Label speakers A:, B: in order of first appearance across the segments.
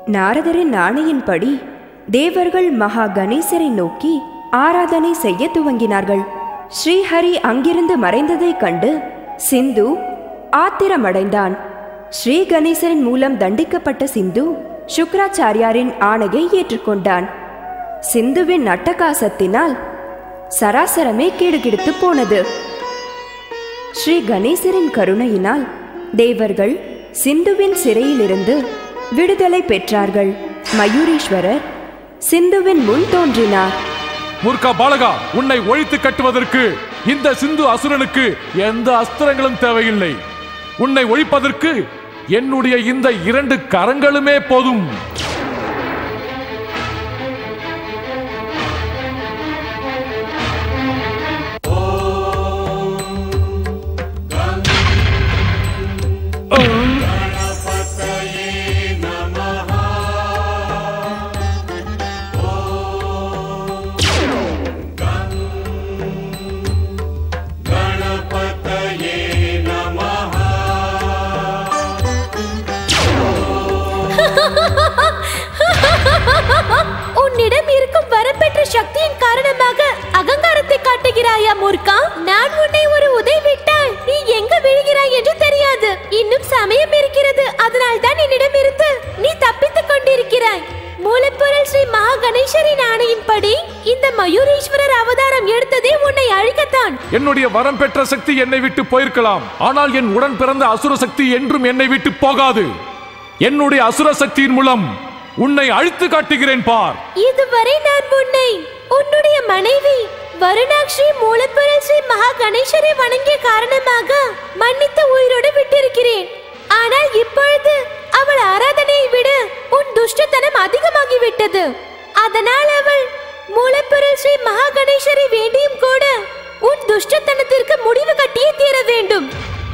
A: நாரதரின் ஆணையின்படி தேவர்கள் மகா கணேசரை நோக்கி ஆராதனை செய்ய துவங்கினார்கள் ஸ்ரீஹரி அங்கிருந்து மறைந்ததைக் கண்டு சிந்து ஆத்திரமடைந்தான் ஸ்ரீ கணேசரின் மூலம் தண்டிக்கப்பட்ட சிந்து சுக்ராச்சாரியாரின் ஆணையை ஏற்றுக்கொண்டான் சிந்துவின் அட்டகாசத்தினால் சராசரமே கிடுகிடுத்து போனது ஸ்ரீ கணேசரின் கருணையினால் தேவர்கள் சிந்துவின் சிறையிலிருந்து விடுதலை பெற்றார்கள் மயூரீஸ்வரர் சிந்துவின் முன் தோன்றினார்
B: மூர்க்கா பாலகா உன்னை ஒழித்து கட்டுவதற்கு இந்த சிந்து அசுரனுக்கு எந்த அஸ்திரங்களும் தேவையில்லை உன்னை ஒழிப்பதற்கு என்னுடைய இந்த இரண்டு கரங்களுமே போதும்
C: உன்னிடம் இருக்கும் வரப்பெற்ற சக்தியின் காரணமாக அகங்காரத்தை காட்டுகிறாயா மூர்க்கா நான் உன்னை ஒரு உதவி விட்டால் நீ எங்க விழுகிறாய் என்று தெரியாது இன்னும் சமயம் இருக்கிறது அதனால் தான் என்னிடம் இருந்து நீ தப்பித்துக் கொண்டிருக்கிறாய் மூலப்பொருள் ஸ்ரீ மகா கணேசரின் ஆணையின்படி இந்த மயூரேஸ்வரர் அவதாரம் எடுத்ததே உன்னை அழிக்கத்தான்
B: என்னுடைய வரம் பெற்ற சக்தி என்னை விட்டு போயிருக்கலாம் ஆனால் என் உடன் பிறந்த அசுர சக்தி என்றும் என்னை விட்டு போகாது என்னுடைய அசுர சக்தியின் மூலம் உன்னை அழித்து காட்டுகிறேன் பார்
C: இதுவரை நான் உன்னை உன்னுடைய மனைவி வருணாக்ஷி மூலப்பொருள் ஸ்ரீ மகா கணேசரை வணங்கிய காரணமாக மன்னித்து உயிரோடு விட்டிருக்கிறேன் ஆனால் இப்பொழுது அவள் ஆராதனையை விட உன் துஷ்டத்தனம் அதிகமாகிவிட்டது அதனால் அவள் மூலப்பொருள் ஸ்ரீ மகா கணேசரை வேண்டியும் கூட உன் துஷ்டத்தனத்திற்கு முடிவு கட்டியே தீர வேண்டும்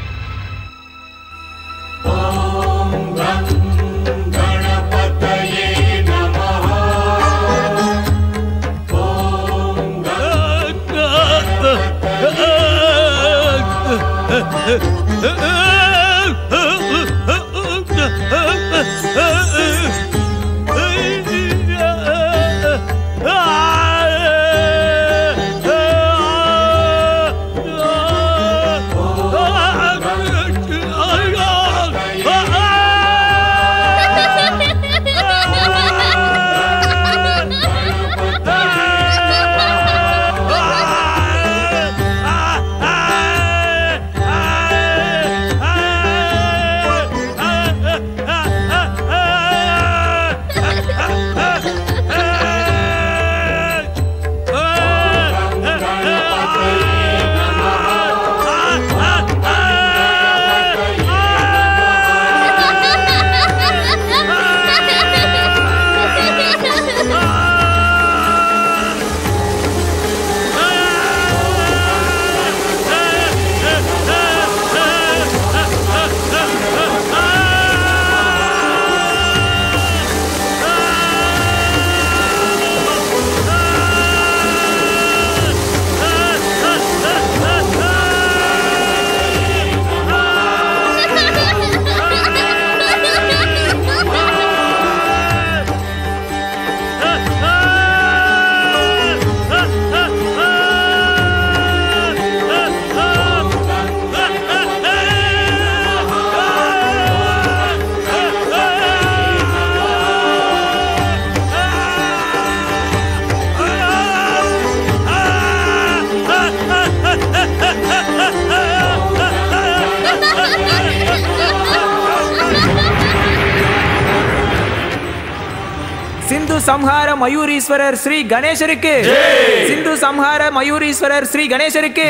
D: சிந்து சம்ஹார மயூரீஸ்வரர் ஸ்ரீ கணேசருக்கு சிந்து சம்ஹார மயூரீஸ்வரர் ஸ்ரீ கணேசருக்கு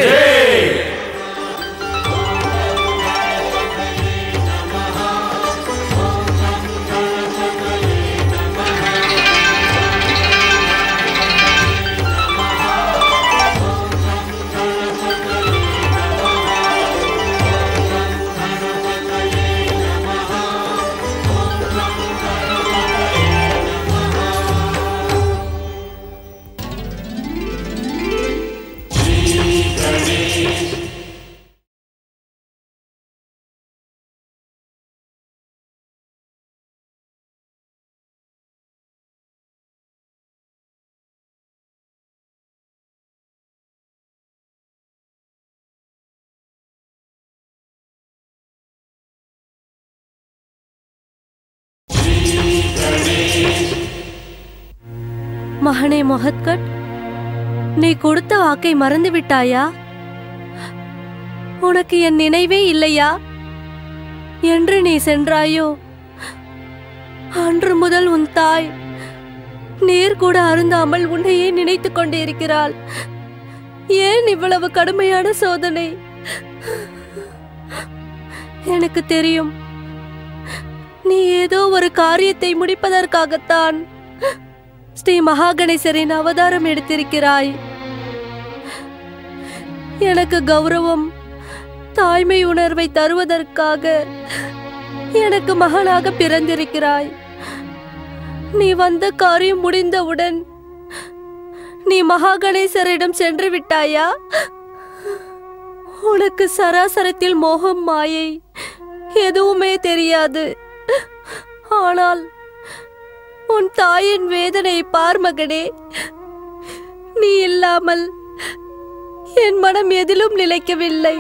E: गणेश மகனே மொஹத்கட் நீ கொடுத்த வாக்கை மறந்து விட்டாயா உனக்கு என் நினைவே இல்லையா என்று நீ சென்றாயோ அன்று முதல் உன் தாய் நீர் கூட அருந்தாமல் உன்னையே நினைத்துக் கொண்டிருக்கிறாள் ஏன் இவ்வளவு கடுமையான சோதனை எனக்கு தெரியும் நீ ஏதோ ஒரு காரியத்தை முடிப்பதற்காகத்தான் ஸ்ரீ மகாகணேசரின் அவதாரம் எடுத்திருக்கிறாய் எனக்கு கௌரவம் தாய்மை உணர்வை தருவதற்காக எனக்கு மகனாக பிறந்திருக்கிறாய் நீ வந்த காரியம் முடிந்தவுடன் நீ மகாகணேசரிடம் சென்று விட்டாயா உனக்கு சராசரத்தில் மோகம் மாயை எதுவுமே தெரியாது ஆனால் உன் தாயின் வேதனை பார் மகனே நீ இல்லாமல் என் மனம் எதிலும் நிலைக்கவில்லை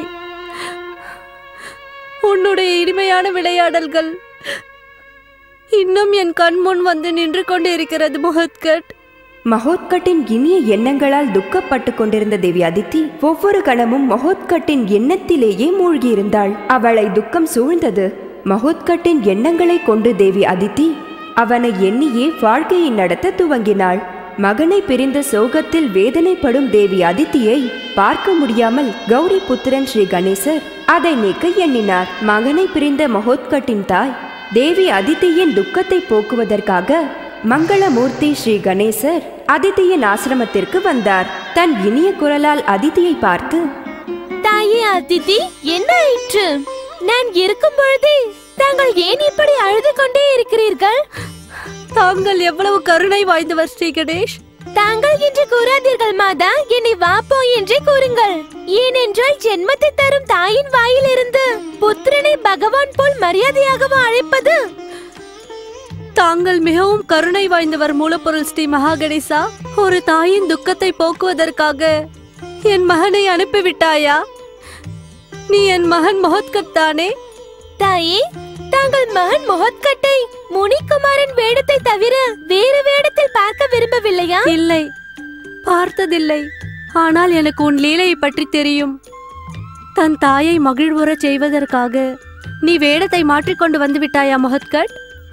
E: உன்னுடைய இனிமையான விளையாடல்கள் இன்னும் என் கண் முன் வந்து நின்று கொண்டிருக்கிறது முகத்கட்
A: மகோத்கட்டின் இனிய எண்ணங்களால் துக்கப்பட்டு கொண்டிருந்த தேவி அதித்தி ஒவ்வொரு கணமும் மகோத்கட்டின் எண்ணத்திலேயே மூழ்கியிருந்தாள் அவளை துக்கம் சூழ்ந்தது மகோத்கட்டின் எண்ணங்களை கொண்டு தேவி அதித்தி அவனை எண்ணியே வாழ்க்கையை நடத்த துவங்கினாள் மகனை பிரிந்த சோகத்தில் வேதனைப்படும் தேவி அதித்தியை பார்க்க முடியாமல் கௌரி புத்திரன் ஸ்ரீ கணேசர் அதை நீக்க எண்ணினார் மகனை பிரிந்த மகோத்கட்டின் தாய் தேவி அதித்தியின் துக்கத்தை போக்குவதற்காக மங்களமூர்த்தி ஸ்ரீ கணேசர் அதித்தியின் ஆசிரமத்திற்கு வந்தார் தன் இனிய குரலால் அதித்தியை பார்த்து
C: தாயே அதித்தி என்ன ஆயிற்று நான் இருக்கும் பொழுதே தாங்கள் ஏன் இப்படி அழுது கொண்டே இருக்கிறீர்கள்
E: தாங்கள் எவ்வளவு கருணை வாய்ந்தவர் ஸ்ரீ கணேஷ்
C: தாங்கள் என்று கூறாதீர்கள் மாதா என்னை வா போ என்றே கூறுங்கள் ஏனென்றால் ஜென்மத்தை தரும் தாயின் வாயிலிருந்து புத்திரனை பகவான் போல் மரியாதையாகவா அழைப்பது
E: தாங்கள் மிகவும் கருணை வாய்ந்தவர் மூலப்பொருள் ஸ்ரீ மகாகணேசா ஒரு தாயின் துக்கத்தை போக்குவதற்காக என் மகனை அனுப்பிவிட்டாயா நீ என் மகன் மொஹத்கட் தானே
C: தாயே தாங்கள் மகன் மொஹத்கட்டை முனிக்குமாரன் வேடத்தை தவிர வேறு வேடத்தில் பார்க்க விரும்பவில்லையா
E: இல்லை பார்த்ததில்லை ஆனால் எனக்கு உன் லீலையை பற்றி தெரியும் தன் தாயை மகிழ்வுறச் செய்வதற்காக நீ வேடத்தை மாற்றிக்கொண்டு வந்து விட்டாயா மொஹத்கட்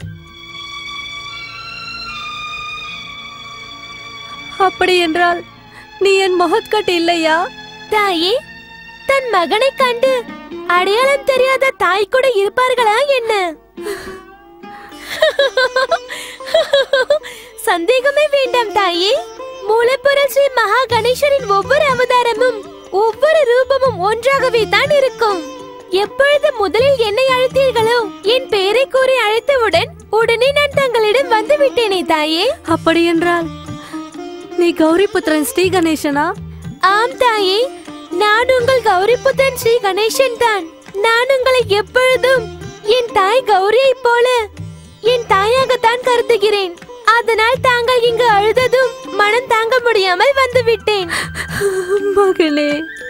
E: அப்படி என்றால் நீ என் மொஹத்கட் இல்லையா
C: தாயே தன் மகனை கண்டு அடையாளம் தெரியாத தாய் கூட இருப்பார்களா என்ன சந்தேகமே வேண்டாம் தாயே மூலப்பொருள் ஸ்ரீ மகா கணேசரின் ஒவ்வொரு அவதாரமும் ஒவ்வொரு ரூபமும் ஒன்றாகவே தான் இருக்கும் எப்பொழுது முதலில் என்னை அழைத்தீர்களோ என் பெயரை கூறி அழைத்தவுடன் உடனே நான் தங்களிடம் வந்து விட்டேனே தாயே
E: அப்படி என்றால் நீ கௌரி புத்திரன் ஸ்ரீ கணேசனா
C: ஆம் தாயே நான் உங்கள் கௌரிபுத்திரன் ஸ்ரீ கணேசன் தான் நான் உங்களை எப்பொழுதும் என் தாய் கௌரியை போல என் தாயாகத்தான் கருதுகிறேன் அதனால் தாங்கள் இங்கு அழுததும் மனம் தாங்க முடியாமல் வந்து விட்டேன்
E: மகளே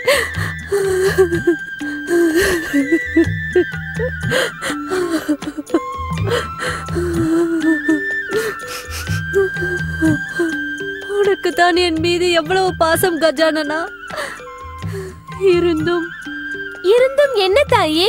E: உனக்கு தான் என் மீது எவ்வளவு பாசம் கஜானனா இருந்தும்
C: இருந்தும் என்ன தாயே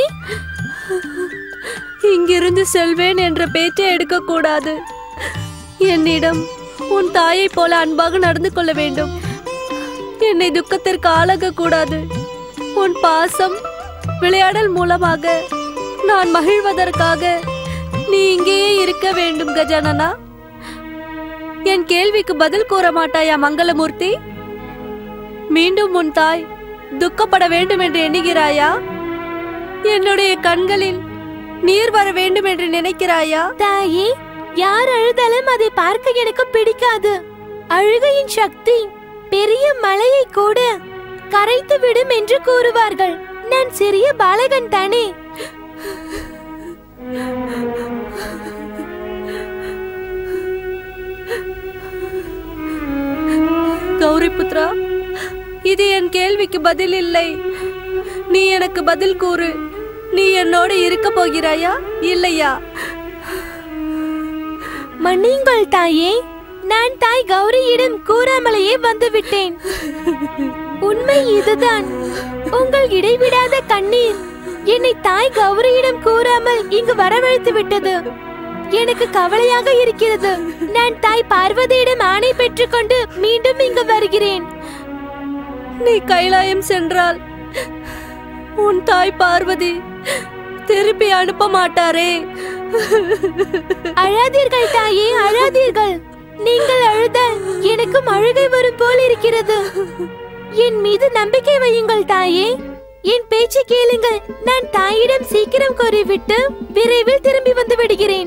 E: இங்கிருந்து செல்வேன் என்ற பேச்சை எடுக்கக்கூடாது என்னிடம் உன் தாயைப் போல அன்பாக நடந்து கொள்ள வேண்டும் என்னை துக்கத்திற்கு ஆளாக கூடாது உன் பாசம் விளையாடல் மூலமாக நான் மகிழ்வதற்காக நீ இங்கேயே இருக்க வேண்டும் கஜானனா என் கேள்விக்கு பதில் கூற மாட்டாயா மங்களமூர்த்தி மீண்டும் உன் தாய் துக்கப்பட வேண்டும் என்று எண்ணுகிறாயா என்னுடைய கண்களில் நீர் வர வேண்டும் என்று நினைக்கிறாயா
C: தாயே யார் அழுதாலும் அதை பார்க்க எனக்கு பிடிக்காது அழுகையின் சக்தி பெரிய மலையை கூட கரைத்து விடும் என்று கூறுவார்கள் நான் சிறிய பாலகன் தானே
E: கௌரி புத்ரா இது என் கேள்விக்கு பதில் இல்லை நீ எனக்கு பதில் கூறு நீ என்னோடு இருக்க போகிறாயா இல்லையா
C: மன்னியுங்கள் தாயே நான் தாய் கௌரியிடம் கூறாமலேயே வந்து விட்டேன் உண்மை இதுதான் உங்கள் இடைவிடாத கண்ணீர் என்னை தாய் கௌரியிடம் கூறாமல் இங்கு வரவழைத்து விட்டது எனக்கு கவலையாக இருக்கிறது நான் தாய் பார்வதியிடம் ஆணை பெற்றுக்கொண்டு மீண்டும் இங்கு வருகிறேன்
E: நீ கைலாயம் சென்றால் உன் தாய் பார்வதி திருப்பி அனுப்ப மாட்டாரே
C: அழாதீர்கள் தாயே அழாதீர்கள் நீங்கள் அழுதால் எனக்கும் அழுகை வரும் போல் இருக்கிறது என் மீது நம்பிக்கை வையுங்கள் தாயே என் பேச்சு கேளுங்கள் நான் தாயிடம் சீக்கிரம் கூறிவிட்டு விரைவில் திரும்பி வந்து விடுகிறேன்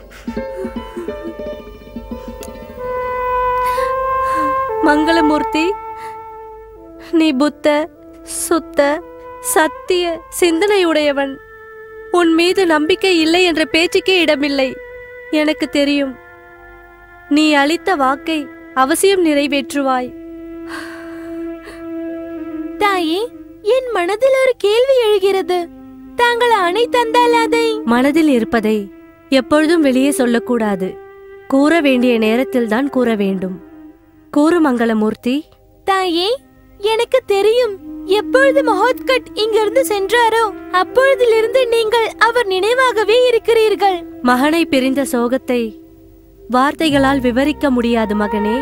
E: மங்களமூர்த்தி நீ புத்த சுத்த சத்திய சிந்தனையுடையவன் உன் மீது நம்பிக்கை இல்லை என்ற பேச்சுக்கே இடமில்லை எனக்கு தெரியும் நீ அளித்த வாக்கை அவசியம் நிறைவேற்றுவாய்
C: தாயே என் மனதில் ஒரு கேள்வி எழுகிறது தாங்கள் அணை தந்தால் அதை
E: மனதில் இருப்பதை எப்பொழுதும் வெளியே சொல்லக்கூடாது கூற வேண்டிய நேரத்தில்தான் கூற வேண்டும் கூறு மங்களமூர்த்தி
C: தாயே எனக்கு தெரியும் எப்பொழுது மொஹத்கட் இங்கிருந்து சென்றாரோ அப்பொழுதிலிருந்து நீங்கள் அவர் நினைவாகவே இருக்கிறீர்கள்
E: மகனை பிரிந்த சோகத்தை வார்த்தைகளால் விவரிக்க முடியாது மகனே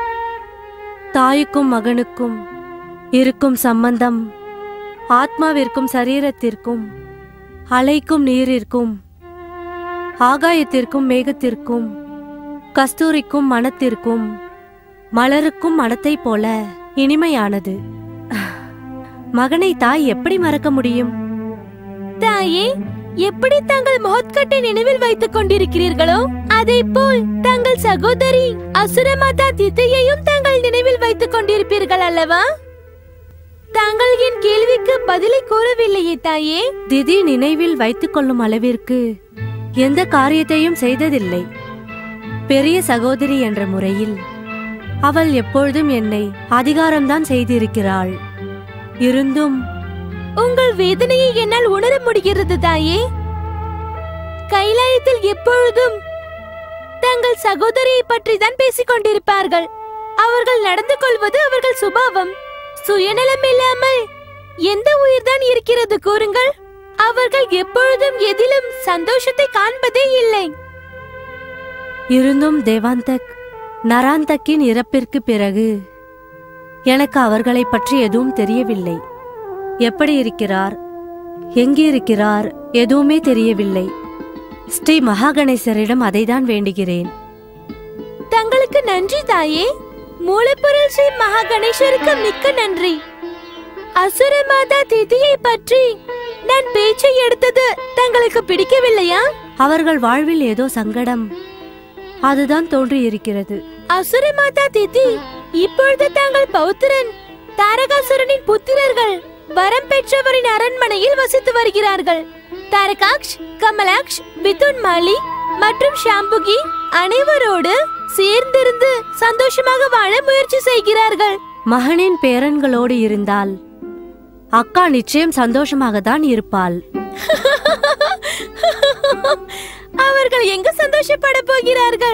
E: தாய்க்கும் மகனுக்கும் இருக்கும் சம்பந்தம் ஆத்மாவிற்கும் சரீரத்திற்கும் அலைக்கும் நீரிற்கும் ஆகாயத்திற்கும் மேகத்திற்கும் கஸ்தூரிக்கும் மனத்திற்கும் மலருக்கும் மனத்தைப் போல இனிமையானது மகனை தாய் எப்படி மறக்க முடியும்
C: தாயே எப்படி தாங்கள் மொஹத்கட்டை நினைவில் வைத்துக் கொண்டிருக்கிறீர்களோ அதே போல் தங்கள் சகோதரி அசுரமாதா தித்தையையும் தாங்கள் நினைவில் வைத்துக் கொண்டிருப்பீர்கள் அல்லவா தாங்கள் என் கேள்விக்கு பதிலை கூறவில்லையே தாயே
E: திதி நினைவில் வைத்துக் கொள்ளும் அளவிற்கு எந்த காரியத்தையும் செய்ததில்லை பெரிய சகோதரி என்ற முறையில் அவள் எப்பொழுதும் என்னை அதிகாரம்தான் செய்திருக்கிறாள் இருந்தும்
C: உங்கள் வேதனையை என்னால் உணர முடிகிறது தாயே கைலாயத்தில் எப்பொழுதும் தங்கள் சகோதரியை பற்றி தான் பேசிக் கொண்டிருப்பார்கள் அவர்கள் நடந்து கொள்வது அவர்கள் சுபாவம் சுயநலம் இல்லாமல் எந்த உயிர்தான் இருக்கிறது கூறுங்கள் அவர்கள் எப்பொழுதும் எதிலும் சந்தோஷத்தை காண்பதே இல்லை
E: இருந்தும் தேவாந்தக் நராந்தக்கின் இறப்பிற்கு பிறகு எனக்கு அவர்களைப் பற்றி எதுவும் தெரியவில்லை எப்படி இருக்கிறார் எங்கே இருக்கிறார் எதுவுமே தெரியவில்லை ஸ்ரீ மகாகணேசரிடம் அதைதான் வேண்டுகிறேன்
C: தங்களுக்கு நன்றி தாயே மூலப்பொருள் ஸ்ரீ மகா கணேசருக்கு மிக்க நன்றி அசுர மாதா திதியை பற்றி நான் பேச்சை எடுத்தது தங்களுக்கு பிடிக்கவில்லையா
E: அவர்கள் வாழ்வில் ஏதோ சங்கடம் அதுதான் தோன்றியிருக்கிறது
C: அசுர மாதா திதி இப்பொழுது தாங்கள் பௌத்திரன் தாரகாசுரனின் புத்திரர்கள் வரம் பெற்றவரின் அரண்மனையில் வசித்து வருகிறார்கள் தாரகாக்ஷ் கமலாக்ஷ் மிதுன் மாலி மற்றும் ஷாம்புகி அனைவரோடு சேர்ந்திருந்து சந்தோஷமாக வாழ முயற்சி செய்கிறார்கள்
E: மகனின் பேரன்களோடு இருந்தால் அக்கா நிச்சயம் சந்தோஷமாக தான் இருப்பாள்
C: அவர்கள் எங்க சந்தோஷப்பட போகிறார்கள்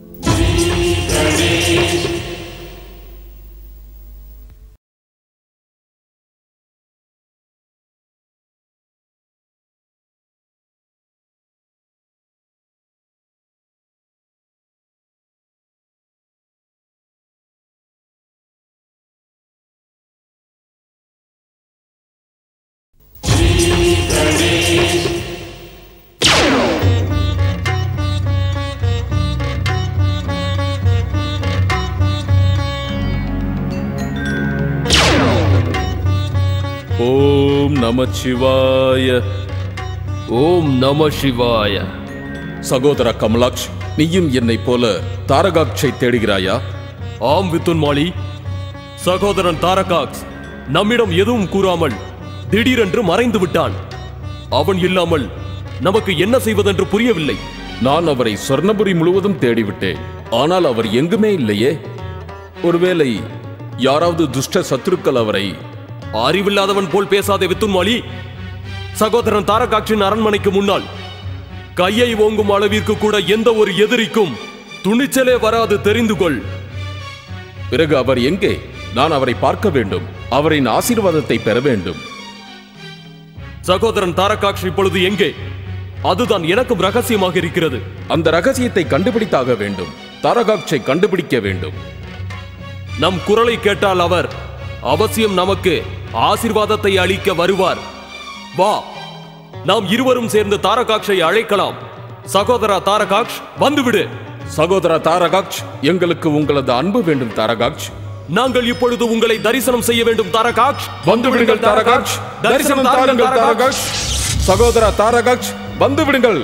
F: ஓம் நமச்சிவாய
G: ஓம் நம சிவாய
F: சகோதர கமலாக்ஷ் நீயும் என்னைப் போல தாரகாட்சை தேடுகிறாயா
G: ஆம் வித்துன்மாலி சகோதரன் தாரகாக்ஸ் நம்மிடம் எதுவும் கூறாமல் திடீரென்று மறைந்து விட்டான் அவன் இல்லாமல் நமக்கு என்ன செய்வதென்று புரியவில்லை
F: நான் அவரை சொர்ணபுரி முழுவதும் தேடிவிட்டேன் ஆனால் அவர் எங்குமே இல்லையே ஒருவேளை யாராவது துஷ்ட சத்துருக்கள் அவரை
G: அறிவில்லாதவன் போல் பேசாதே வித்துன்மாலி சகோதரன் தாரகாட்சின் அரண்மனைக்கு முன்னால் கையை ஓங்கும் அளவிற்கு கூட எந்த ஒரு எதிரிக்கும் துணிச்சலே வராது தெரிந்து கொள்
F: பிறகு அவர் எங்கே நான் அவரை பார்க்க வேண்டும் அவரின் ஆசீர்வாதத்தை பெற வேண்டும்
G: சகோதரன் தாரகாக்ஷ் இப்பொழுது எங்கே அதுதான் எனக்கும் ரகசியமாக இருக்கிறது
F: அந்த ரகசியத்தை கண்டுபிடித்தாக வேண்டும் தாரகாட்சை கண்டுபிடிக்க வேண்டும்
G: நம் குரலை கேட்டால் அவர் அவசியம் நமக்கு ஆசீர்வாதத்தை அளிக்க வருவார் வா நாம் இருவரும் சேர்ந்து தாரகாக்ஷை அழைக்கலாம் சகோதரா தாரகாக்ஷ் வந்துவிடு
F: சகோதரா தாரகாட்ச் எங்களுக்கு உங்களது அன்பு வேண்டும் தாரகாட்ச்
G: நாங்கள் இப்பொழுது உங்களை தரிசனம் செய்ய வேண்டும் தாரகாக்ஷ்
F: வந்து விடுங்கள் தாரகாட்ச் தரிசனம் தாருங்கள் தாரகாட்ச் சகோதரா தாரகாட்ச் வந்து விடுங்கள்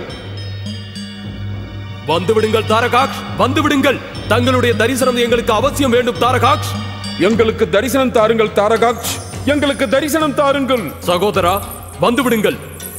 G: வந்து விடுங்கள் தாரகாக்ஷ் வந்து விடுங்கள் தங்களுடைய தரிசனம் எங்களுக்கு அவசியம் வேண்டும் தாரகாக்ஷ்
F: எங்களுக்கு தரிசனம் தாருங்கள் தாரகாட்ச் எங்களுக்கு தரிசனம் தாருங்கள்
G: சகோதரா வந்து விடுங்கள்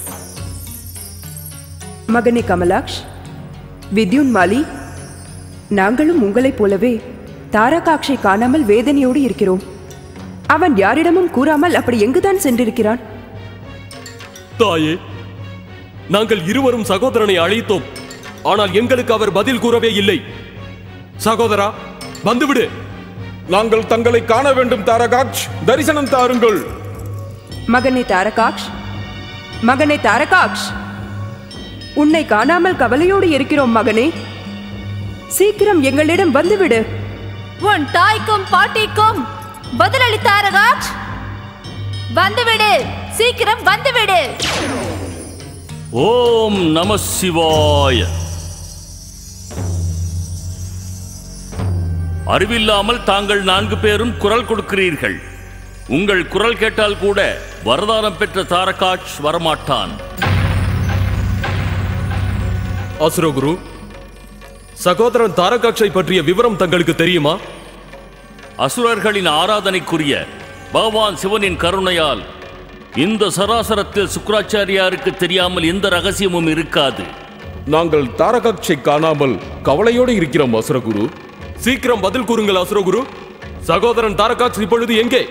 A: மகனே கமலாக்ஷ் வித்யுன் மாலி நாங்களும் உங்களைப் போலவே தாரகாக்ஷை காணாமல் வேதனையோடு இருக்கிறோம் அவன் யாரிடமும் கூறாமல் அப்படி எங்குதான் சென்றிருக்கிறான்
G: தாயே நாங்கள் இருவரும் சகோதரனை அழைத்தோம் ஆனால் எங்களுக்கு அவர் பதில் கூறவே இல்லை சகோதரா வந்துவிடு
F: நாங்கள் தங்களை காண வேண்டும் தாரகாட்ச் தரிசனம் தாருங்கள்
A: மகனே தாரகாக்ஷ் மகனே தாரகாக்ஷ் உன்னை காணாமல் கவலையோடு இருக்கிறோம் மகனே சீக்கிரம் எங்களிடம் வந்துவிடு
C: உன் தாய்க்கும் பாட்டிக்கும் பதிலளி தாரகாக்ஷ் வந்துவிடு சீக்கிரம் வந்துவிடு
H: ஓம் நம சிவாய அறிவில்லாமல் தாங்கள் நான்கு பேரும் குரல் கொடுக்கிறீர்கள் உங்கள் குரல் கேட்டால் கூட வரதானம் பெற்ற தாரகாட்ச் வரமாட்டான்
G: அசுரகுரு சகோதரன் தாரகாட்சை பற்றிய விவரம் தங்களுக்கு தெரியுமா
H: அசுரர்களின் ஆராதனைக்குரிய பகவான் சிவனின் கருணையால் இந்த சராசரத்தில் சுக்கராச்சாரியாருக்கு தெரியாமல் எந்த ரகசியமும் இருக்காது
F: நாங்கள் தாரகாட்சை காணாமல் கவலையோடு இருக்கிறோம் அசுரகுரு
G: சீக்கிரம் பதில் கூறுங்கள் அசுரகுரு சகோதரன் தாரகாட்சி இப்பொழுது எங்கே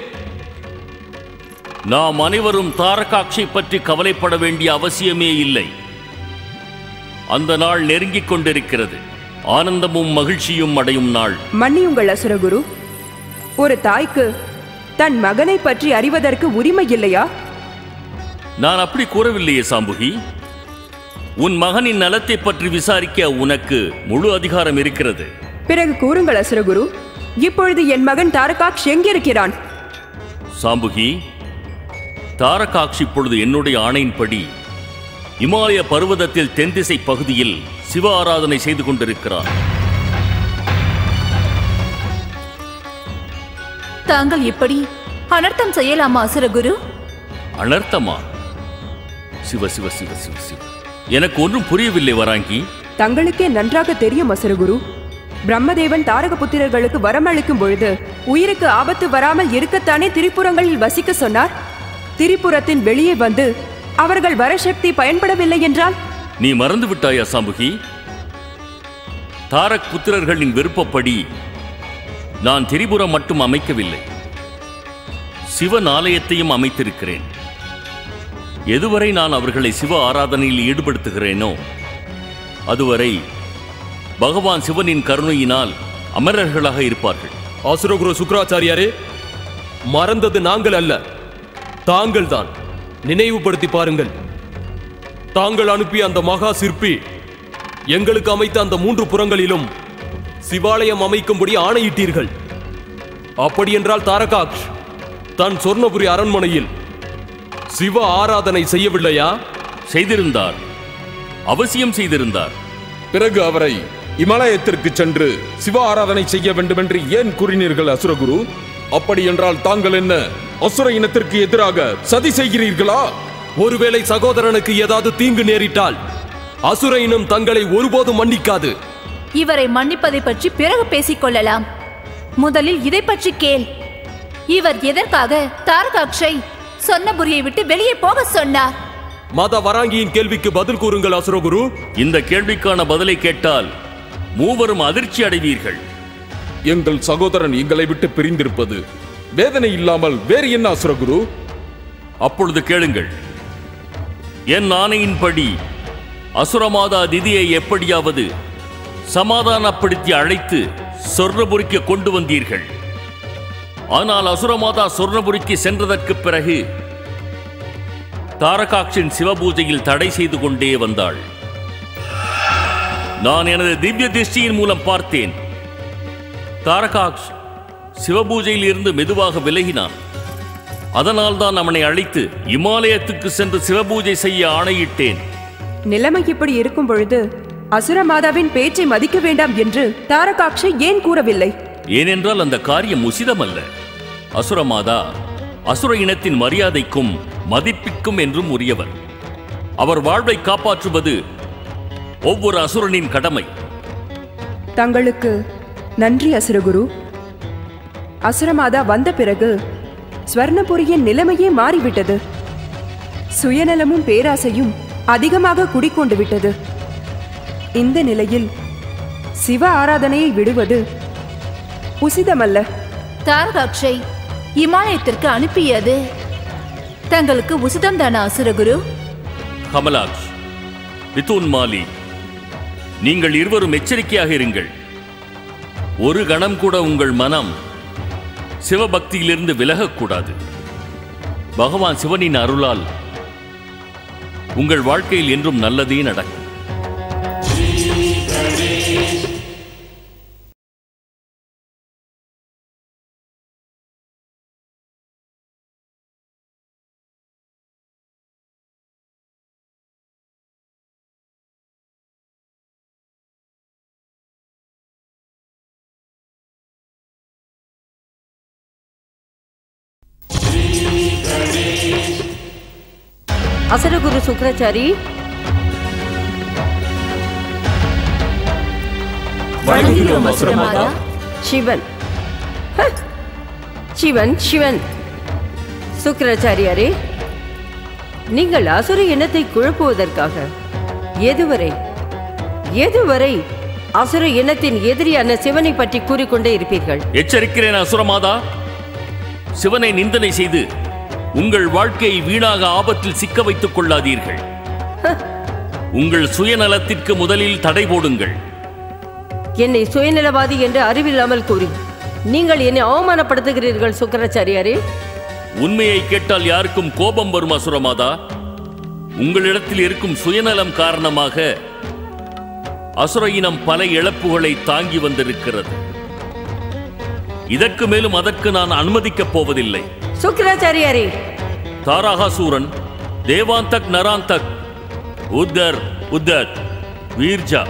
H: நாம் அனைவரும் தாரகாட்சை பற்றி கவலைப்பட வேண்டிய அவசியமே இல்லை அந்த நாள் நெருங்கிக் கொண்டிருக்கிறது ஆனந்தமும் மகிழ்ச்சியும் அடையும் நாள்
A: மன்னியுங்கள் அசுரகுரு ஒரு தாய்க்கு தன் மகனை பற்றி அறிவதற்கு உரிமை இல்லையா
H: நான் அப்படி கூறவில்லையே சாம்புகி உன் மகனின் நலத்தை பற்றி விசாரிக்க உனக்கு முழு அதிகாரம் இருக்கிறது
A: பிறகு கூறுங்கள் அசுரகுரு இப்பொழுது என் மகன் தாரகாக்ஷ் எங்கிருக்கிறான்
H: சாம்புகி தாரகாக்ஷ் இப்பொழுது என்னுடைய ஆணையின்படி இமாலய பர்வதத்தில் தென்திசை பகுதியில் சிவ ஆராதனை செய்து கொண்டிருக்கிறார்
C: தாங்கள் இப்படி அனர்த்தம் செய்யலாமா அசுரகுரு
H: அனர்த்தமா சிவ சிவ சிவ சிவ சிவ எனக்கு ஒன்றும் புரியவில்லை வராங்கி
A: தங்களுக்கே நன்றாக தெரியும் அசுரகுரு பிரம்மதேவன் தாரக புத்திரர்களுக்கு வரமளிக்கும் பொழுது உயிருக்கு ஆபத்து வராமல் இருக்கத்தானே திரிபுரங்களில் வசிக்க சொன்னார் திரிபுரத்தின் வெளியே வந்து அவர்கள் வரசக்தி பயன்படவில்லை என்றால்
H: நீ மறந்து விட்டாயா சாம்புகி தாரக் புத்திரர்களின் விருப்பப்படி நான் திரிபுரம் மட்டும் அமைக்கவில்லை சிவன் ஆலயத்தையும் அமைத்திருக்கிறேன் எதுவரை நான் அவர்களை சிவ ஆராதனையில் ஈடுபடுத்துகிறேனோ அதுவரை பகவான் சிவனின் கருணையினால் அமரர்களாக இருப்பார்கள்
G: அசுரகுரு சுக்கராச்சாரியாரே மறந்தது நாங்கள் அல்ல தாங்கள்தான் நினைவுபடுத்தி பாருங்கள் தாங்கள் அனுப்பிய அந்த மகா சிற்பி எங்களுக்கு அமைத்த அந்த மூன்று புறங்களிலும் சிவாலயம் அமைக்கும்படி ஆணையிட்டீர்கள் அப்படியென்றால் தாரகாக்ஷ் தன் சொர்ணபுரி அரண்மனையில் சிவ ஆராதனை செய்யவில்லையா
H: செய்திருந்தார் அவசியம் செய்திருந்தார்
F: பிறகு அவரை இமலயத்திற்கு சென்று சிவ ஆராதனை செய்ய வேண்டும் என்று ஏன் கூறினீர்கள் அசுரகுரு அப்படி என்றால் தாங்கள் என்ன அசுர இனத்திற்கு எதிராக சதி செய்கிறீர்களா
G: ஒருவேளை சகோதரனுக்கு ஏதாவது தீங்கு நேரிட்டால் அசுர இனம் தங்களை ஒருபோதும் மன்னிக்காது
C: இவரை மன்னிப்பதை பற்றி பிறகு பேசிக் கொள்ளலாம் முதலில் இதை பற்றி கேள் இவர் எதற்காக தாரகாக்ஷை சொன்னபுரியை விட்டு வெளியே போக சொன்னார்
G: மத வராங்கியின் கேள்விக்கு பதில் கூறுங்கள் அசுரகுரு
H: இந்த கேள்விக்கான பதிலை கேட்டால் மூவரும் அதிர்ச்சி அடைவீர்கள்
F: எங்கள் சகோதரன் எங்களை விட்டு பிரிந்திருப்பது வேதனை இல்லாமல் வேறு என்ன அசுரகுரு
H: அப்பொழுது கேளுங்கள் என் ஆணையின்படி அசுரமாதா திதியை எப்படியாவது சமாதானப்படுத்தி அழைத்து சொர்ணபுரிக்கு கொண்டு வந்தீர்கள் ஆனால் அசுரமாதா சொர்ணபுரிக்கு சென்றதற்கு பிறகு தாரகாக்ஷின் சிவபூஜையில் தடை செய்து கொண்டே வந்தாள் நான் எனது திவ்ய திருஷ்டியின் மூலம் பார்த்தேன் தாரகாக்ஷ் சிவபூஜையில் இருந்து மெதுவாக விலகினான் அதனால்தான் அவனை அழைத்து இமாலயத்துக்கு சென்று சிவபூஜை செய்ய ஆணையிட்டேன்
A: நிலைமை இப்படி இருக்கும் பொழுது அசுர மாதாவின் பேச்சை மதிக்க வேண்டாம் என்று தாரகாக்ஷை ஏன் கூறவில்லை
H: ஏனென்றால் அந்த காரியம் உசிதமல்ல அசுரமாதா அசுர இனத்தின் மரியாதைக்கும் மதிப்பிற்கும் என்றும் உரியவர் அவர் வாழ்வை காப்பாற்றுவது ஒவ்வொரு அசுரனின் கடமை
A: தங்களுக்கு நன்றி அசுரகுரு அசுரமாதா வந்த பிறகு ஸ்வர்ணபுரியின் நிலைமையே மாறிவிட்டது சுயநலமும் பேராசையும் அதிகமாக குடிக்கொண்டு விட்டது இந்த நிலையில் சிவ ஆராதனையை விடுவது உசிதமல்ல
I: தாரகாட்சை இமாலயத்திற்கு அனுப்பியது தங்களுக்கு உசிதம் தானா அசுரகுரு
H: கமலாக்ஷ் மிதுன் மாலி நீங்கள் இருவரும் எச்சரிக்கையாக இருங்கள் ஒரு கணம் கூட உங்கள் மனம் சிவபக்தியிலிருந்து விலகக்கூடாது பகவான் சிவனின் அருளால் உங்கள் வாழ்க்கையில் என்றும் நல்லதே நடக்கும்
J: அசரகுரு சுக்கராச்சாரி
I: வணங்குகிறோம் அசுரமாதா
J: சிவன் ஹ! சிவன் சிவன் சுக்கராச்சாரியாரே நீங்கள் அசுர இனத்தை குழப்புவதற்காக எதுவரை எதுவரை அசுர இனத்தின் எதிரியான சிவனை பற்றி கூறிக்கொண்டே இருப்பீர்கள்
H: எச்சரிக்கிறேன் அசுரமாதா சிவனை நிந்தனை செய்து உங்கள் வாழ்க்கையை வீணாக ஆபத்தில் சிக்க வைத்துக் கொள்ளாதீர்கள் உங்கள் சுயநலத்திற்கு முதலில் தடை போடுங்கள்
J: என்னை சுயநலவாதி என்று அறிவில்லாமல் கூறி நீங்கள் என்னை அவமானப்படுத்துகிறீர்கள் சுக்கராச்சாரியாரே
H: உண்மையை கேட்டால் யாருக்கும் கோபம் வரும் அசுரமாதா உங்களிடத்தில் இருக்கும் சுயநலம் காரணமாக அசுர இனம் பல இழப்புகளை தாங்கி வந்திருக்கிறது இதற்கு மேலும் அதற்கு நான் அனுமதிக்கப் போவதில்லை
J: சுக்கராச்சாரியாரே
H: தாராகாசூரன் தேவாந்தக் நராந்தக் உத்தர் உத்தர் வீர்ஜா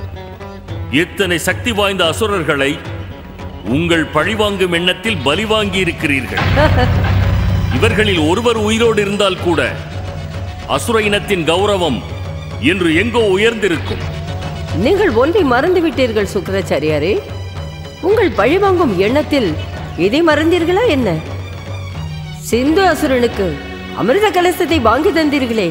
H: இத்தனை சக்தி வாய்ந்த அசுரர்களை உங்கள் பழிவாங்கும் எண்ணத்தில் பலி வாங்கி இருக்கிறீர்கள் இவர்களில் ஒருவர் உயிரோடு இருந்தால் கூட அசுர இனத்தின் கௌரவம் இன்று எங்கோ உயர்ந்திருக்கும்
J: நீங்கள் ஒன்றை மறந்து விட்டீர்கள் சுக்கராச்சாரியாரே உங்கள் பழிவாங்கும் எண்ணத்தில் இதை மறந்தீர்களா என்ன சிந்து அசுரனுக்கு அமிர்த கலசத்தை வாங்கி தந்தீர்களே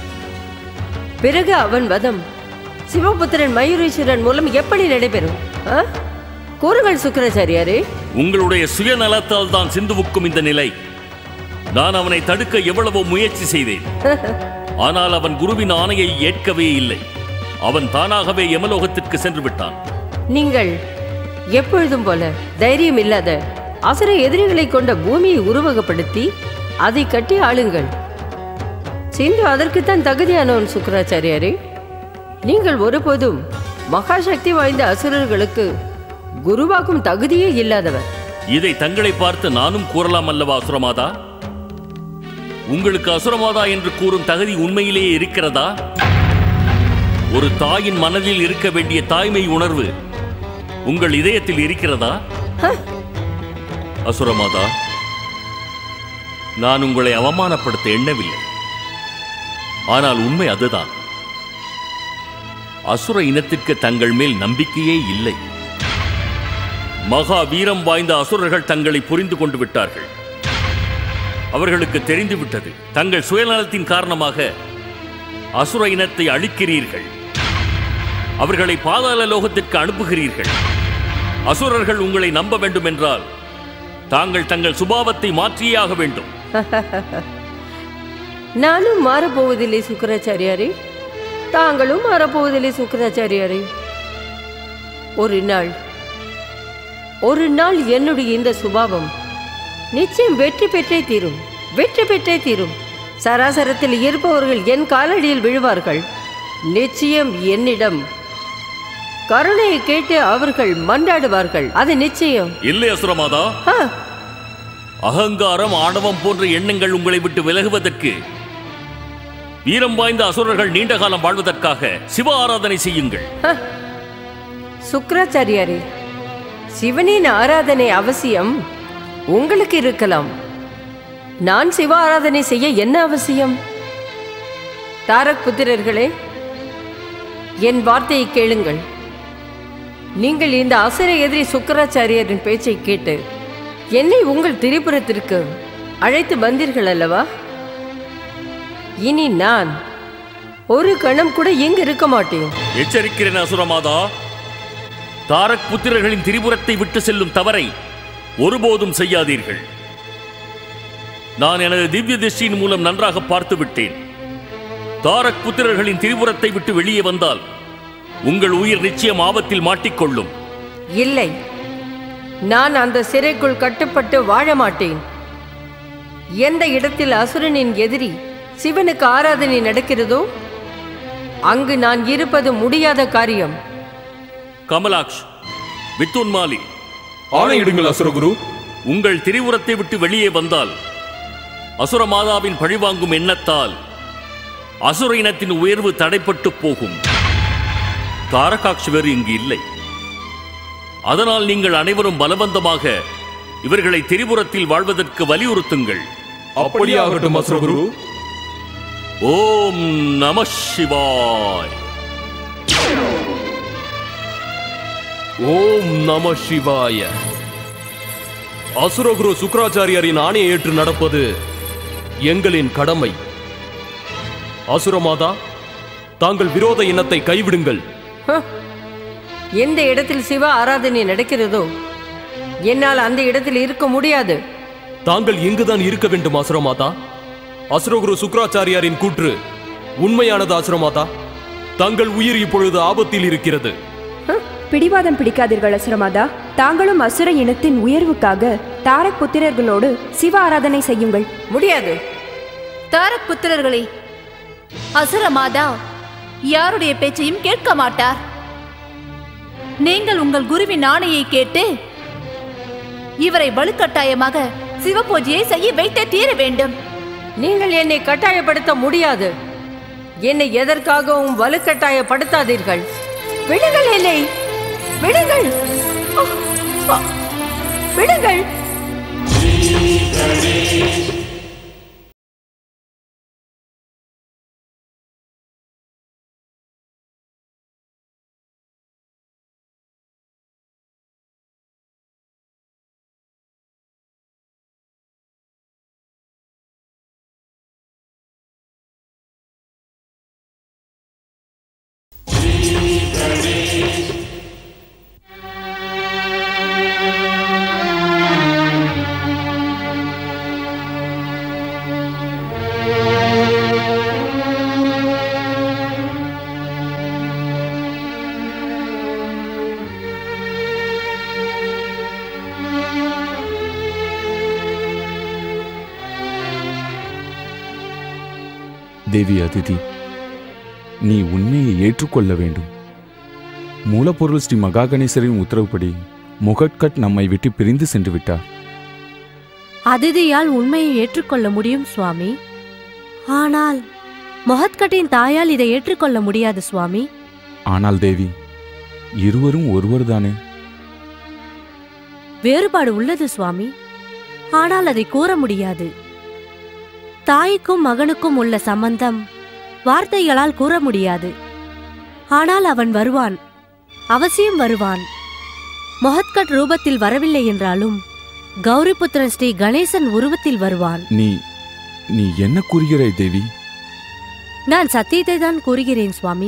J: பிறகு அவன் வதம் சிவபுத்திரன் மயூரேஸ்வரன் மூலம் எப்படி நடைபெறும் ஆ? கூறுங்கள் சுக்கராச்சாரியாரே
H: உங்களுடைய சுயநலத்தால் தான் சிந்துவுக்கும் இந்த நிலை நான் அவனை தடுக்க எவ்வளவோ முயற்சி செய்தேன் ஆனால் அவன் குருவின் ஆணையை ஏற்கவே இல்லை அவன் தானாகவே யமலோகத்திற்கு சென்று விட்டான்
J: நீங்கள் எப்பொழுதும் போல தைரியம் இல்லாத அசுர எதிரிகளை கொண்ட பூமியை உருவகப்படுத்தி அதை கட்டி ஆளுங்கள் சிந்து அதற்குத்தான் தகுதியானவன் சுக்கராச்சாரியாரே நீங்கள் ஒருபோதும் மகா சக்தி வாய்ந்த அசுரர்களுக்கு குருவாக்கும் தகுதியே இல்லாதவர்
H: இதை தங்களை பார்த்து நானும் கூறலாம் அல்லவா அசுரமாதா உங்களுக்கு அசுரமாதா என்று கூறும் தகுதி உண்மையிலேயே இருக்கிறதா ஒரு தாயின் மனதில் இருக்க வேண்டிய தாய்மை உணர்வு உங்கள் இதயத்தில் இருக்கிறதா அசுரமாதா நான் உங்களை அவமானப்படுத்த எண்ணவில்லை ஆனால் உண்மை அதுதான் அசுர இனத்திற்கு தங்கள் மேல் நம்பிக்கையே இல்லை மகா வீரம் வாய்ந்த அசுரர்கள் தங்களை புரிந்து கொண்டு விட்டார்கள் அவர்களுக்கு தெரிந்து விட்டது தங்கள் சுயநலத்தின் காரணமாக அசுர இனத்தை அழிக்கிறீர்கள் அவர்களை பாதாள லோகத்திற்கு அனுப்புகிறீர்கள் அசுரர்கள் உங்களை நம்ப வேண்டும் என்றால் தாங்கள் தங்கள் சுபாவத்தை மாற்றியே ஆக வேண்டும்
J: நானும் மாறப்போவதில்லை சுக்கராச்சாரியாரே தாங்களும் மாறப்போவதில்லை சுக்கராச்சாரியாரே ஒரு நாள் ஒரு நாள் என்னுடைய இந்த சுபாவம் நிச்சயம் வெற்றி பெற்றே தீரும் வெற்றி பெற்றே தீரும் சராசரத்தில் இருப்பவர்கள் என் காலடியில் விழுவார்கள் நிச்சயம் என்னிடம் கருணையை கேட்டு அவர்கள் மன்றாடுவார்கள் அது நிச்சயம்
H: இல்லை அசுரமாதா
J: ஆ,
H: அகங்காரம் ஆணவம் போன்ற எண்ணங்கள் உங்களை விட்டு விலகுவதற்கு வீரம் வாய்ந்த அசுரர்கள் நீண்ட காலம் வாழ்வதற்காக சிவ ஆராதனை செய்யுங்கள்
J: சுக்ராச்சாரியாரே சிவனின் ஆராதனை அவசியம் உங்களுக்கு இருக்கலாம் நான் சிவ ஆராதனை செய்ய என்ன அவசியம் தாரக் புத்திரர்களே என் வார்த்தையை கேளுங்கள் நீங்கள் இந்த அசுர எதிரி சுக்கராச்சாரியரின் பேச்சை கேட்டு என்னை உங்கள் திரிபுரத்திற்கு அழைத்து வந்தீர்கள் அல்லவா இனி நான் ஒரு கணம் கூட இங்கு இருக்க மாட்டேன்
H: எச்சரிக்கிறேன் அசுரமாதா தாரக் புத்திரர்களின் திரிபுரத்தை விட்டு செல்லும் தவறை ஒருபோதும் செய்யாதீர்கள் நான் எனது திவ்ய திருஷ்டியின் மூலம் நன்றாக பார்த்து விட்டேன் தாரக் புத்திரர்களின் திரிபுரத்தை விட்டு வெளியே வந்தால் உங்கள் உயிர் நிச்சயம் ஆபத்தில் மாட்டிக்கொள்ளும்
J: இல்லை நான் அந்த சிறைக்குள் கட்டுப்பட்டு வாழ மாட்டேன் எந்த இடத்தில் அசுரனின் எதிரி சிவனுக்கு ஆராதனை நடக்கிறதோ அங்கு நான் இருப்பது முடியாத காரியம்
H: கமலாக்ஷ் வித்துன்மாலி
F: ஆணையிடுங்கள் அசுரகுரு
H: உங்கள் திரிபுரத்தை விட்டு வெளியே வந்தால் அசுர மாதாவின் பழிவாங்கும் எண்ணத்தால் அசுர இனத்தின் உயர்வு தடைப்பட்டு போகும் தாரகாட்சி வேறு இங்கு இல்லை அதனால் நீங்கள் அனைவரும் பலவந்தமாக இவர்களை திரிபுரத்தில் வாழ்வதற்கு வலியுறுத்துங்கள்
F: அப்படியே ஆகட்டும் அசுரகுரு
H: ஓம் நம சிவாய்
G: ஓம் நம சிவாய அசுரகுரு சுக்கராச்சாரியாரின் ஆணையை ஏற்று நடப்பது எங்களின் கடமை அசுரமாதா தாங்கள் விரோத எண்ணத்தை கைவிடுங்கள்
J: ஹ! எந்த இடத்தில் சிவ ஆராதனை நடக்கிறதோ என்னால் அந்த இடத்தில் இருக்க முடியாது
G: தாங்கள் இங்குதான் இருக்க வேண்டும் அசுரமாதா அசுரகுரு சுக்கராச்சாரியாரின் கூற்று உண்மையானது அசுரமாதா தங்கள் உயிர் இப்பொழுது ஆபத்தில் இருக்கிறது
A: பிடிவாதம் பிடிக்காதீர்கள் அசுரமாதா தாங்களும் அசுர இனத்தின் உயர்வுக்காக தாரக் புத்திரர்களோடு சிவ ஆராதனை செய்யுங்கள்
J: முடியாது
I: தாரக் புத்திரர்களே அசுர மாதா யாருடைய பேச்சையும் கேட்க மாட்டார் நீங்கள் உங்கள் குருவின் ஆணையை கேட்டு இவரை வலுக்கட்டாயமாக சிவபூஜையை செய்ய வைத்தே தீர வேண்டும்
J: நீங்கள் என்னை கட்டாயப்படுத்த முடியாது என்னை எதற்காகவும் வலுக்கட்டாயப்படுத்தாதீர்கள் விடுங்கள் என்னை விடுங்கள் ஆ, ஆ, விடுங்கள்
K: தேவி அதிதி நீ உண்மையை ஏற்றுக்கொள்ள வேண்டும் மூலப்பொருள் ஸ்ரீ மகா கணேசரின் உத்தரவுப்படி முகட்கட் நம்மை விட்டு பிரிந்து சென்று விட்டார்
E: அதிதியால் உண்மையை ஏற்றுக்கொள்ள முடியும் சுவாமி ஆனால் மொஹத்கட்டின் தாயால் இதை ஏற்றுக்கொள்ள முடியாது சுவாமி
K: ஆனால் தேவி இருவரும் ஒருவர்தானே
E: வேறுபாடு உள்ளது சுவாமி ஆனால் அதை கூற முடியாது தாய்க்கும் மகனுக்கும் உள்ள சம்பந்தம் வார்த்தைகளால் கூற முடியாது ஆனால் அவன் வருவான் அவசியம் வருவான் மொஹத்கட் ரூபத்தில் வரவில்லை என்றாலும் கௌரிபுத்திரன் ஸ்ரீ கணேசன் உருவத்தில் வருவான்
K: நீ நீ என்ன கூறுகிறாய் தேவி
E: நான் சத்தியத்தை தான் கூறுகிறேன் சுவாமி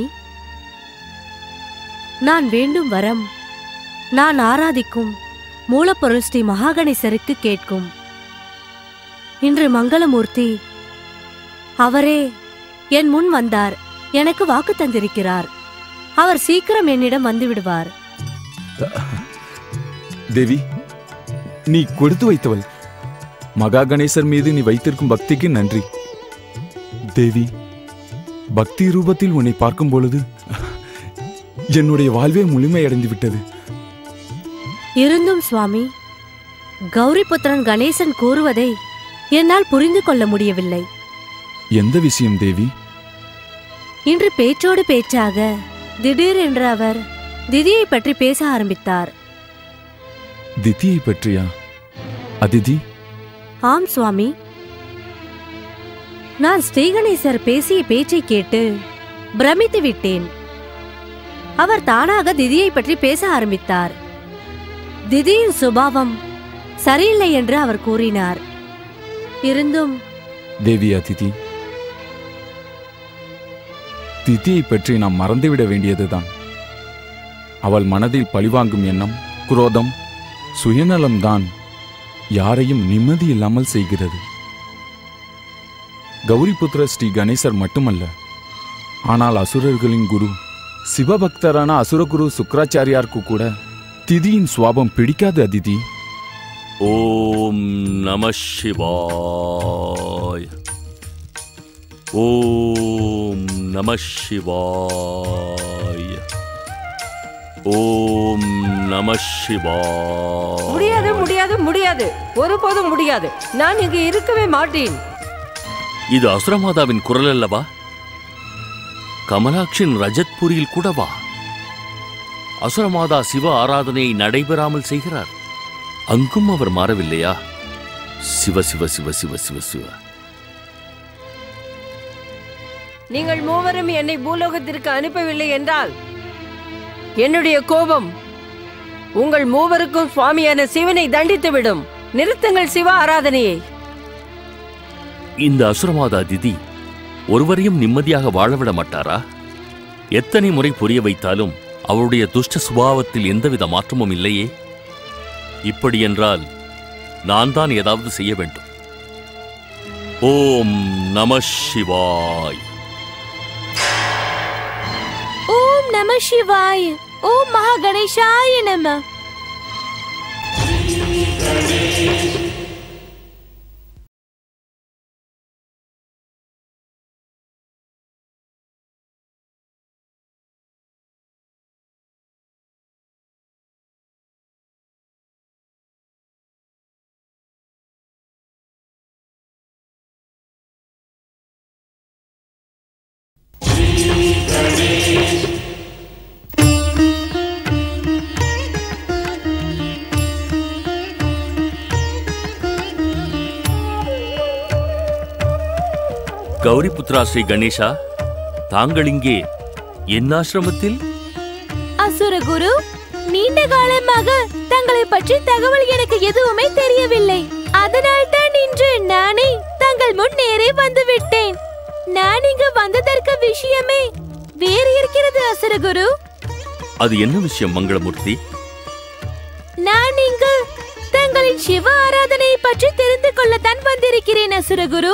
E: நான் வேண்டும் வரம் நான் ஆராதிக்கும் மூலப்பொருள் ஸ்ரீ மகாகணேசருக்கு கேட்கும் இன்று மங்களமூர்த்தி அவரே என் முன் வந்தார் எனக்கு வாக்கு தந்திருக்கிறார் அவர் சீக்கிரம் என்னிடம் வந்து விடுவார்
K: தேவி நீ கொடுத்து வைத்தவள் மகா கணேசர் மீது நீ வைத்திருக்கும் பக்திக்கு நன்றி தேவி பக்தி ரூபத்தில் உன்னை பார்க்கும் பொழுது என்னுடைய வாழ்வே முழுமையடைந்து விட்டது
E: இருந்தும் சுவாமி கௌரிபுத்திரன் கணேசன் கூறுவதை என்னால் புரிந்து கொள்ள முடியவில்லை
K: எந்த விஷயம் தேவி
E: இன்று பேச்சோடு பேச்சாக திடீரென்று அவர் திதியை பற்றி பேச ஆரம்பித்தார்
K: திதியை பற்றியா அதிதி
E: ஆம் சுவாமி நான் ஸ்ரீகணேசர் பேசிய பேச்சை கேட்டு பிரமித்து விட்டேன் அவர் தானாக திதியை பற்றி பேச ஆரம்பித்தார் திதியின் சுபாவம் சரியில்லை என்று அவர் கூறினார் இருந்தும்
K: தேவி அதிதி திதியை பற்றி நாம் மறந்துவிட வேண்டியதுதான் அவள் மனதில் பழிவாங்கும் எண்ணம் குரோதம் சுயநலம்தான் யாரையும் நிம்மதி இல்லாமல் செய்கிறது கௌரிபுத்திர ஸ்ரீ கணேசர் மட்டுமல்ல ஆனால் அசுரர்களின் குரு சிவபக்தரான அசுரகுரு சுக்கராச்சாரியாருக்கு கூட திதியின் சுவாபம் பிடிக்காது அதிதி
H: ஓம் நம சிவாய் ஓம் நம சிவாய் ஓம் நம சிவாய்
J: முடியாது முடியாது முடியாது ஒருபோதும் முடியாது நான் இங்கு இருக்கவே மாட்டேன்
H: இது அசுரமாதாவின் குரல் அல்லவா கமலாட்சியின் ரஜத்புரியில் கூடவா அசுரமாதா சிவ ஆராதனையை நடைபெறாமல் செய்கிறார் அங்கும் அவர் மாறவில்லையா சிவ சிவ சிவ சிவ சிவ சிவ
J: நீங்கள் மூவரும் என்னை பூலோகத்திற்கு அனுப்பவில்லை என்றால் என்னுடைய கோபம் உங்கள் மூவருக்கும் சுவாமியான சிவனை தண்டித்துவிடும் நிறுத்துங்கள் சிவ ஆராதனையை
H: இந்த அசுரமாதா திதி ஒருவரையும் நிம்மதியாக வாழவிட மாட்டாரா எத்தனை முறை புரிய வைத்தாலும் அவருடைய துஷ்ட சுபாவத்தில் எந்தவித மாற்றமும் இல்லையே இப்படியென்றால் நான் தான் ஏதாவது செய்ய வேண்டும் ஓம் நம சிவாய்
C: ஓம் நம சிவாய ஓம் மகா கணேசாய நம
H: கௌரி புத்ரா ஸ்ரீ கணேஷா தாங்கள் இங்கே என் ஆசிரமத்தில்
C: அசுரகுரு நீண்ட காலமாக தங்களை பற்றி தகவல் எனக்கு எதுவுமே தெரியவில்லை அதனால் தான் இன்று நானே தங்கள் முன் நேரே வந்து விட்டேன் நான் இங்கு வந்ததற்கு விஷயமே வேறு இருக்கிறது அசுரகுரு
H: அது என்ன விஷயம் மங்களமூர்த்தி
C: நான் இங்கு தங்களின் சிவ ஆராதனையை பற்றி தெரிந்து கொள்ளத்தான் வந்திருக்கிறேன் அசுரகுரு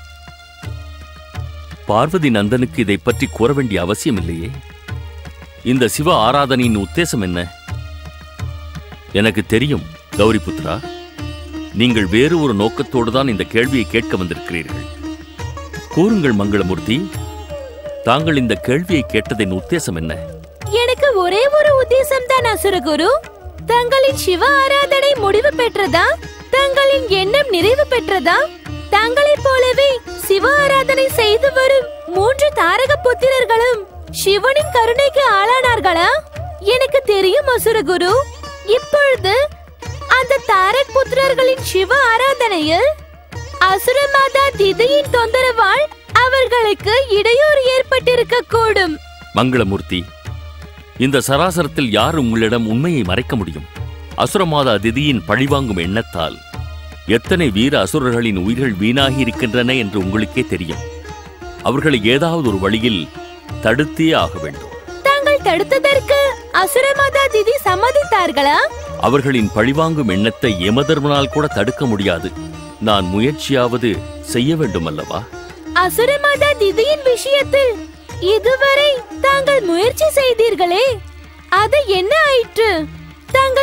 H: பார்வதி நந்தனுக்கு இதை பற்றி கூற வேண்டிய அவசியம் இல்லையே இந்த சிவ ஆராதனையின் உத்தேசம் என்ன எனக்கு தெரியும் கௌரி புத்ரா நீங்கள் வேறு ஒரு நோக்கத்தோடு தான் இந்த கேள்வியை கேட்க வந்திருக்கிறீர்கள் கூறுங்கள் மங்களமூர்த்தி தாங்கள் இந்த கேள்வியை கேட்டதின் உத்தேசம் என்ன
C: எனக்கு ஒரே ஒரு உத்தேசம் தான் அசுரகுரு தங்களின் சிவ ஆராதனை முடிவு பெற்றதா தங்களின் எண்ணம் நிறைவு பெற்றதா தங்களைப் போலவே சிவ ஆராதனை செய்து வரும் மூன்று தாரக புத்திரர்களும் சிவனின் கருணைக்கு ஆளானார்களா எனக்கு தெரியும் அசுரகுரு இப்பொழுது அந்த தாரக் புத்திரர்களின் சிவ ஆராதனையில் அசுரமாதா திதியின் தொந்தரவால் அவர்களுக்கு இடையூறு ஏற்பட்டிருக்க கூடும்
H: மங்களமூர்த்தி இந்த சராசரத்தில் யார் உங்களிடம் உண்மையை மறைக்க முடியும் அசுரமாதா திதியின் பழிவாங்கும் எண்ணத்தால் எத்தனை வீர அசுரர்களின் உயிர்கள் வீணாகி இருக்கின்றன என்று உங்களுக்கே தெரியும் அவர்களை ஏதாவது ஒரு வழியில் தடுத்தே ஆக வேண்டும்
C: தாங்கள் தடுத்ததற்கு அசுரமாதா திதி சம்மதித்தார்களா
H: அவர்களின் பழிவாங்கும் எண்ணத்தை யமதர்மனால் கூட தடுக்க முடியாது நான் முயற்சியாவது செய்ய வேண்டும் அல்லவா
C: அசுரமாதா திதியின் விஷயத்தில் இதுவரை தாங்கள் முயற்சி செய்தீர்களே அது என்ன ஆயிற்று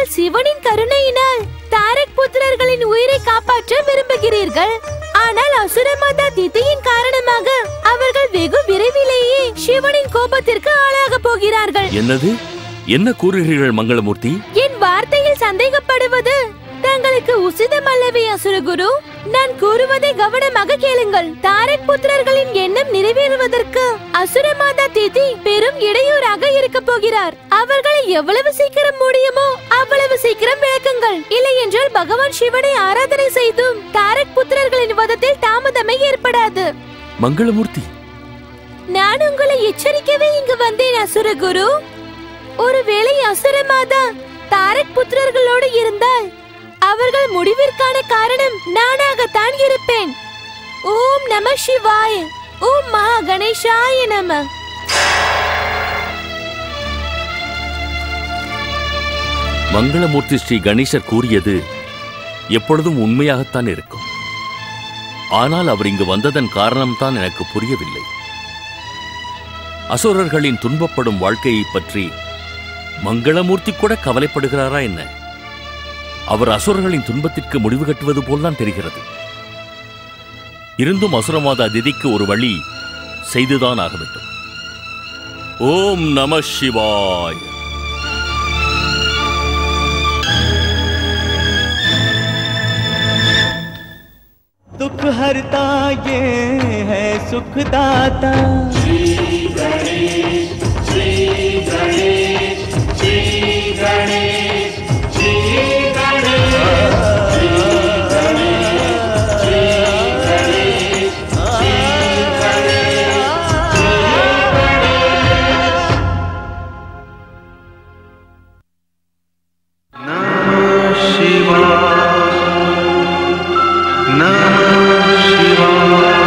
C: நீங்கள் சிவனின் கருணையினால் தாரக் புத்திரர்களின் உயிரை காப்பாற்ற விரும்புகிறீர்கள் ஆனால் அசுரமாதா திதியின் காரணமாக அவர்கள் வெகு விரைவிலேயே சிவனின் கோபத்திற்கு ஆளாக போகிறார்கள்
H: என்னது என்ன கூறுகிறீர்கள் மங்களமூர்த்தி
C: என் வார்த்தையில் சந்தேகப்படுவது தங்களுக்கு உசிதமல்லவே அசுரகுரு நான் கூறுவதை கவனமாக கேளுங்கள் தாரக் புத்திரர்களின் எண்ணம் நிறைவேறுவதற்கு அசுரமாதா திதி பெரும் இடையூறாக இருக்க போகிறார் அவர்களை எவ்வளவு சீக்கிரம் முடியுமோ அவ்வளவு சீக்கிரம் விளக்குங்கள் இல்லை என்றால் பகவான் சிவனை ஆராதனை செய்தும் தாரக் புத்திரர்களின் வதத்தில் தாமதமே ஏற்படாது
H: மங்களமூர்த்தி
C: நான் உங்களை எச்சரிக்கவே இங்கு வந்தேன் அசுரகுரு ஒருவேளை அசுரமாதா தாரக் புத்திரர்களோடு இருந்தால் அவர்கள் முடிவிற்கான காரணம் நானாகத்தான் இருப்பேன் ஓம் நம சிவாய ஓம் மகா கணேசாய நம
H: மங்களமூர்த்தி ஸ்ரீ கணேசர் கூறியது எப்பொழுதும் உண்மையாகத்தான் இருக்கும் ஆனால் அவர் இங்கு வந்ததன் காரணம்தான் எனக்கு புரியவில்லை அசுரர்களின் துன்பப்படும் வாழ்க்கையை பற்றி மங்களமூர்த்தி கூட கவலைப்படுகிறாரா என்ன அவர் அசுரர்களின் துன்பத்திற்கு முடிவு கட்டுவது போல்தான் தெரிகிறது இருந்தும் அசுரமாதா திதிக்கு ஒரு வழி செய்துதான் ஆக வேண்டும் ஓம் நம சிவாய்
L: दुख हरता ये है सुखदाता श्री गणेश श्री गणेश श्री गणेश श्री गणेश श्री गणेश श्री गणेश श्री
M: शिवा नमः शिवाय